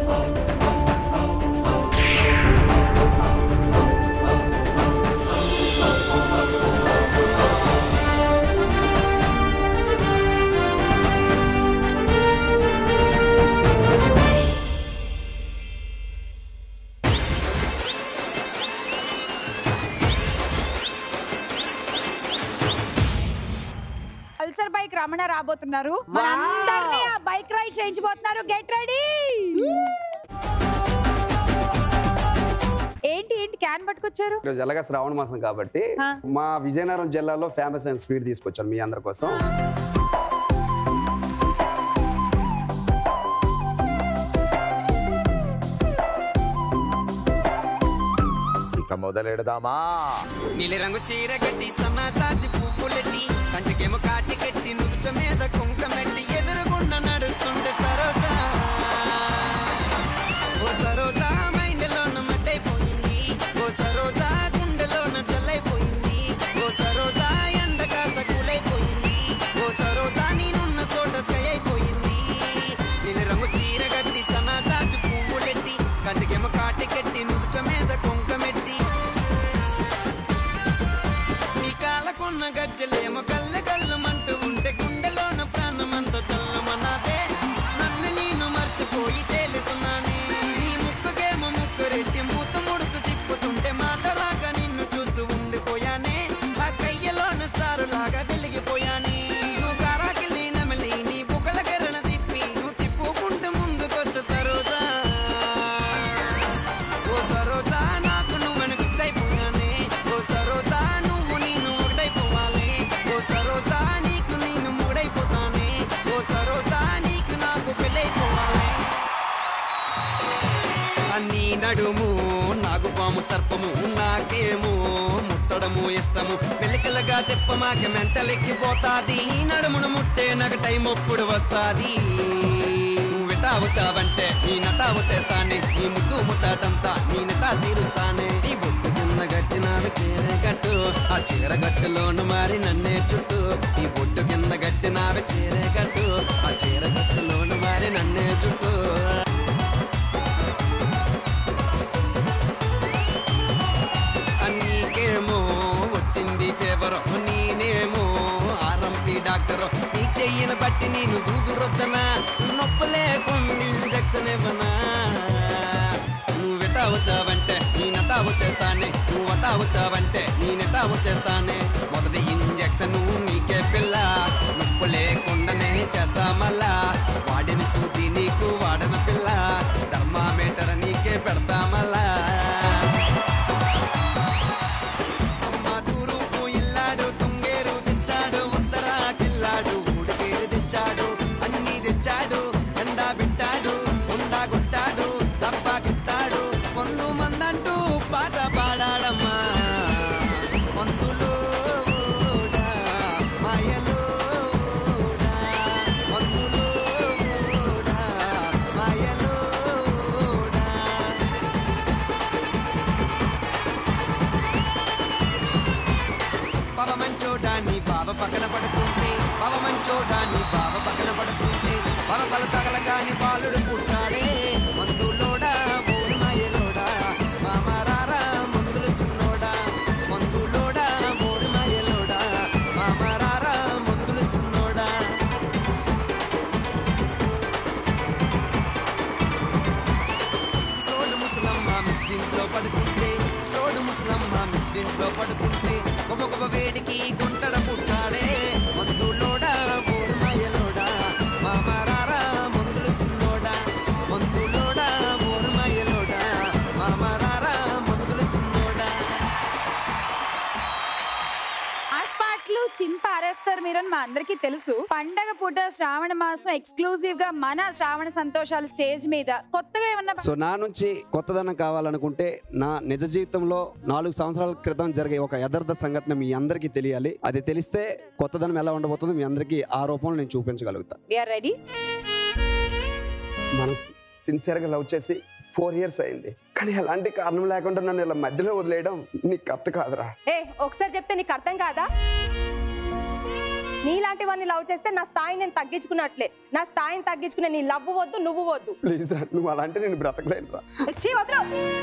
Pulsar bike Ramana రాబోతున్నారు మనందరినీ ఆ బైక్ రైడ్ చేయించబోతున్నారు గెట్ రెడీ ఏంటి ఏంటి క్యాన్ పట్టుకొచ్చారు ఈరోజు ఎలాగ శ్రావణ మాసం కాబట్టి ఆ. మా విజయనగరం జిల్లాలో ఫేమస్ అయిన స్వీట్ తీసుకొచ్చాను మీ అందరి కోసం ఇక మొదలెడదామా నీలిరంగు చీర కట్టి సన్న చాచి పువ్వులెట్టి కంటికేమో కాటి కట్టి నుదుట మీద కుంకమెట్టి ఎదురుగుండ నడుస్తుంటే సరోజా ఓ సరోజా మైండ్లోన మట్టైపోయింది ఓ సరోజా గుండెలోన జల్లైపోయింది ఓ సరోజా ఎండ కాస్త కూలైపోయింది ఓ సరోజా నేనున్న చోట స్కై అయిపోయింది నీలిరంగు చీర కట్టి సన్న చాచి పువ్వులెట్టి కంటికేమో కాటి కట్టి నుదుట మీద కుంకమెట్టి నీ కాలకున్న గజ్జలేమో కళ్ళ కళ్ళమంటూ ఉంటే గుండెలోన ప్రాణమంతా చల్లమన్నదే నన్ను నేను మర్చిపోయి తేలుతున్నానే నీ ముక్కుకేమో ముక్కు రెట్టి మూత ముడుచు తిప్పుతుంటే మాటలాక నిన్ను చూస్తూ ఉండిపోయానే ఆ కయ్యలోన స్టారు లాగా వెలిగిపోయానే నువ్వు కారాకిల్లి నమిలి నీ బుక్కల కెరణ తిప్పి నువ్వు తిప్పుకుంటే ముందుకొస్తే సరోజా ఓ సరోజా నాకు నువ్వని ఫిక్స్ అయిపోయానే ఓ సరోజా నువ్వు నేను ఒకటైపోవాలి ఓ సరోజా నీకు నేను మూడైపోతానే ఓ సరోజా నీకు నాకు పెళ్ళైపోవాలి అన్ని నడుము నాగుపాము సర్పము నాకేమో ముట్టడము ఇష్టము మెలికలుగా తిప్ప మాక మెంటలెక్కిపోతాది నడుమును ముట్టే నాకు టైం ఒప్పుడు వస్తాది నువ్వు విటావు చావంటే నీ నటావు చేస్తానే నీ ముద్దు ముచ్చాటంతా నీ నటా తీరుస్తానే నీ బొట్టు కింద గట్టినాడు చీర గట్టు ఆ చీర గట్టులోను మారి నన్నే చుట్టూ ఈ బొట్టు కింద గట్టినాడు చీర గట్టు ఆ చీర గట్టులోను మారి నన్నే చుట్టూ నీకేమో వచ్చింది ఫేవర్ నేనేమో ఆర్ఎంపి డాక్టర్ నీ చెయ్యిన బట్టి నేను దూదు రొద్దనా నొప్పి లేకుండా ఇంజక్షన్ ఇవ్వనా నువ్వు ఎటా వచ్చావంటే నేనటా వచ్చేస్తానే నువ్వు అటా వచ్చావంటే నేనెటా వచ్చేస్తానే మొదటి ఇంజక్షన్ నీకే పిల్ల నొప్పు లేకుండానే చేస్తా మళ్ళా వాడిన సూది నీకు వాడన పిల్ల థర్మామీటర్ నీకే పెడతా మళ్ళా అమ్మ తూరుపు ఇల్లాడు తుంగేరు తెచ్చాడు ఉత్తరా కిల్లాడు ఊడికేరు తెచ్చాడు అన్ని తెచ్చాడు ఎండా బిట్టాడు ఉండా గుట్టాడు డబ్బా కిత్తాడు మందు మందంటూ పాట పాడాడమ్మా మందులో ఊడా, మాయలో ఊడా, మందులో ఊడా, మాయలో ఊడా. బావ మంచోడాన్ని బావ పక్కన పడుకుంటే బావ మంచోడాన్ని బావ పక్కన పడుకుంటే బావ కలు తగలగాని బాలుడు పుట్టాడే మందులోడా ఊరుమాయలోడా మామరారా మందులు చిన్నోడా మందులోడా ఊరుమాయలోడా మామరారా మందులు చిన్నోడా సోడు ముసలమ్మ మిద్దింట్లో పడుకుంటే సోడు ముసలమ్మ మిద్దింట్లో పడుకుంటే గొప్ప గొప్ప వేడికి గుంటడ పుట్టాడే మందులోడా ఊరుమయ్యలోడా మామరారా మందులు చిన్నోడా మందులోడా ఊరుమయ్యలోడా మామరారా మందులు చిన్నోడా ఆ స్పాట్లు చింప ఆరేస్తారు మీరని మా అందరికీ తెలుసు పండగ పూట శ్రావణ మాసం ఎక్స్క్లూజివ్ గా మన శ్రావణ సంతోషాలు స్టేజ్ మీద కొత్తగా ఏమన్నా సో నా నుంచి కొత్తదనం కావాలనుకుంటే నా నిజ జీవితంలో నాలుగు సంవత్సరాల క్రితం జరిగే ఒక యథార్థ సంఘటన మీ అందరికీ తెలియాలి అది తెలిస్తే కొత్తదనం ఎలా ఉండబోతుందో మీ అందరికీ ఆ రూపంలో నేను చూపించగలుగుతా విఆర్ రెడీ మనం సిన్సియర్గా లవ్ చేసి ఫోర్ ఇయర్స్ అయింది కానీ ఎలాంటి కారణం లేకుండా నన్ను ఇలా మధ్యలో వదిలేయడం నీకు కరెక్ట్ కాదురా ఏ ఒకసారి చెప్తే నీకు అర్థం కాదా నీలాంటి వాడిని లవ్ చేస్తే నా స్థాయి నేను తగ్గించుకున్నట్లే నా స్థాయిని తగ్గించుకునే నీ లవ్ వద్దు నువ్వు వద్దు ప్లీజ్ రా నువ్వు అలా అంటే నేను బ్రతకలేను రా చీ వదలు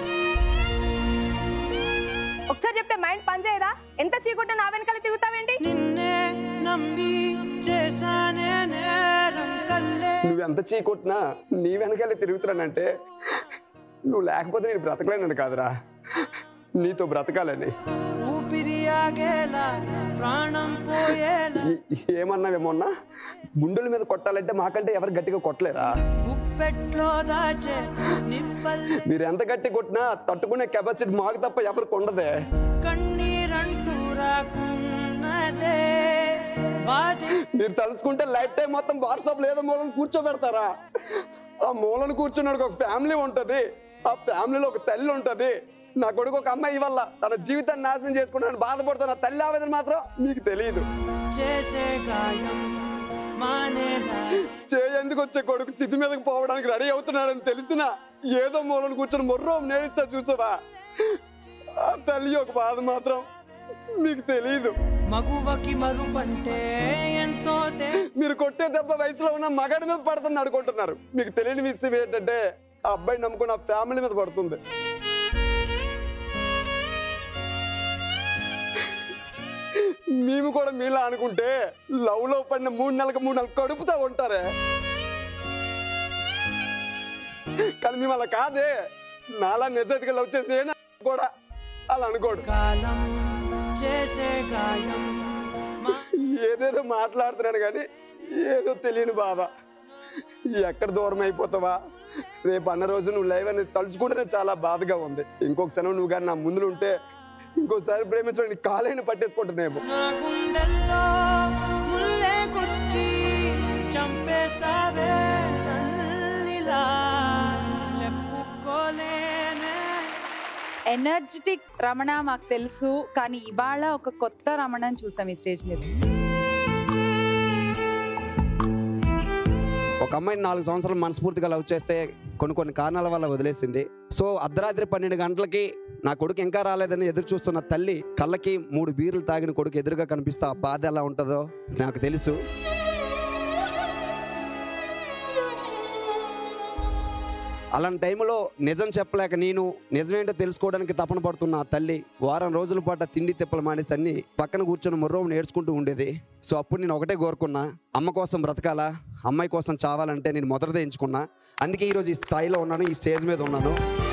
ఒకసారి చెప్తే మైండ్ పనిచేయదా ఎంత చీకుంటే నా వెనకాల తిరుగుతావేంటి నిన్నే నమ్మి చేశానే నేరం కల్లే నువ్వు ఎంత చీకొట్టినా నీ వెనకాలే తిరుగుతున్నానంటే నువ్వు లేకపోతే నేను బ్రతకలేను కాదురా నీతో బ్రతకాలని ఊపిరి ఆగేలా ప్రాణం పోయేలా ఈ- ఏమన్నావేమోన్నా గుండెల మీద కొట్టాలంటే మాకంటే ఎవరు గట్టిగా కొట్టలేరా గుప్పెట్లో దాచే నిప్పల్లే మీరు ఎంత గట్టి కొట్టినా తట్టుకునే కెపాసిటీ మాకు తప్ప ఎవరికి ఉండదే కన్నీరంటూ రాకున్నదే బాధి మీరు తలుసుకుంటే లైఫ్ టైం మొత్తం వాట్సాప్ లేదో మూలను కూర్చోబెడతారా ఆ మూలను కూర్చున్నాడు ఒక ఫ్యామిలీ ఉంటది ఆ ఫ్యామిలీలో ఒక తల్లి ఉంటది నా కొడుకు ఒక అమ్మాయి వల్ల తన జీవితాన్ని నాశనం చేసుకుంటానని బాధపడుతున్న తల్లి ఆవేదన మాత్రం మీకు తెలియదు చేసే గాయం మానేదా చేయందుకు వచ్చే కొడుకు స్థితి మీదకి పోవడానికి రెడీ అవుతున్నాడని తెలిసినా ఏదో మూలను కూర్చొని మొర్రో నేడిస్తా చూసావా ఆ తల్లి ఒక బాధ మాత్రం మీకు తెలియదు మగువకి మరుపంటే ఎంతో తే మీరు కొట్టే దెబ్బ వయసులో ఉన్న మగాడి మీద పడుతుంది అనుకుంటున్నారు మీకు తెలియని విషయం ఏంటంటే ఆ అబ్బాయి నమ్ముకున్న ఆ ఫ్యామిలీ మీద పడుతుంది మేము కూడా మీలా అనుకుంటే లవ్ లో పడిన మూడు నెలలకు మూడు నెలలు కడుపుతా ఉంటారే కానీ మేము అలా కాదే నాలా నిజాయితీగా లవ్ చేసి నేను కూడా అలా అనుకోడు కాలం చేసే గాయం మా ఏదేదో మాట్లాడుతున్నాను కానీ ఏదో తెలియని బాధ ఎక్కడ దూరం అయిపోతావా రేపు అన్న రోజు నువ్వు లైవ్ అనేది తలుచుకుంటేనే చాలా బాధగా ఉంది ఇంకొకసారి నువ్వు కానీ నా ముందు ఉంటే ఇంకోసారి ప్రేమించడం నీ కాలైన పట్టేసుకుంటున్నాము నా గుండెల్లో ముల్లే గుచ్చి చంపేసావే నన్నిలా చెప్పుకోలేనే ఎనర్జెటిక్ రమణ మాకు తెలుసు కానీ ఇవాళ ఒక కొత్త రమణని చూసాం ఈ స్టేజ్ మీద ఒక అమ్మాయిని నాలుగు సంవత్సరాలు మనస్ఫూర్తిగా లవ్ చేస్తే కొన్ని కొన్ని కారణాల వల్ల వదిలేసింది సో అర్ధరాత్రి పన్నెండు గంటలకి నా కొడుకు ఇంకా రాలేదని ఎదురు చూస్తున్న తల్లి కళ్ళకి మూడు బీర్లు తాగిన కొడుకు ఎదురుగా కనిపిస్తే ఆ బాధ ఎలా ఉంటుందో నాకు తెలుసు అలాంటి టైంలో నిజం చెప్పలేక నేను నిజమేంటో తెలుసుకోవడానికి తపన పడుతున్న ఆ తల్లి వారం రోజుల పాటు తిండి తిప్పలు మానేసి అన్ని పక్కన కూర్చొని ముర్రో నేర్చుకుంటూ ఉండేది సో అప్పుడు నేను ఒకటే కోరుకున్నా అమ్మ కోసం బ్రతకాలా అమ్మాయి కోసం చావాలంటే నేను మొదటదే ఎంచుకున్నా అందుకే ఈరోజు ఈ స్థాయిలో ఉన్నాను ఈ స్టేజ్ మీద ఉన్నాను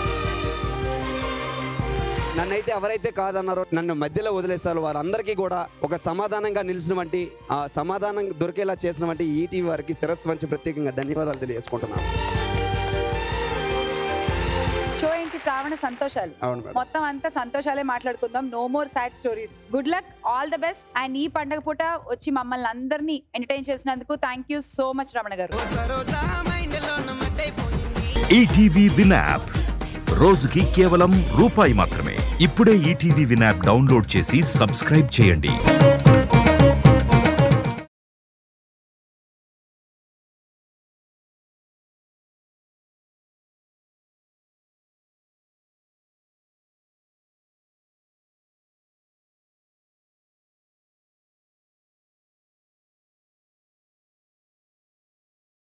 నన్నైతే ఎవరైతే కాదన్నారో నన్ను మధ్యలో వదిలేశారో వారందరికీ కూడా ఒక సమాధానంగా నిలిచినటువంటి ఆ సమాధానం దొరికేలా చేసినటువంటి ఈటీవీ వారికి శిరస్సు వంచి ప్రత్యేకంగా ధన్యవాదాలు తెలియజేసుకుంటున్నాను షో ఏంటి శ్రావణ సంతోషాలు అవును మేడం మొత్తం అంతా సంతోషాలే మాట్లాడుకుందాం no more sad stories good luck all the best and ఈ పండగ పూట వచ్చి మమ్మల్ని అందరినీ ఎంటర్టైన్ చేసినందుకు thank you so much Ramana garu Saroja మైండ్లో నమ్మటైపోయింది ఈటీవీ విన్ యాప్ రోజుకి కేవలం రూపాయి మాత్రమే ఇప్పుడే ఈటీవీ విన్ యాప్ డౌన్లోడ్ చేసి సబ్స్క్రైబ్ చేయండి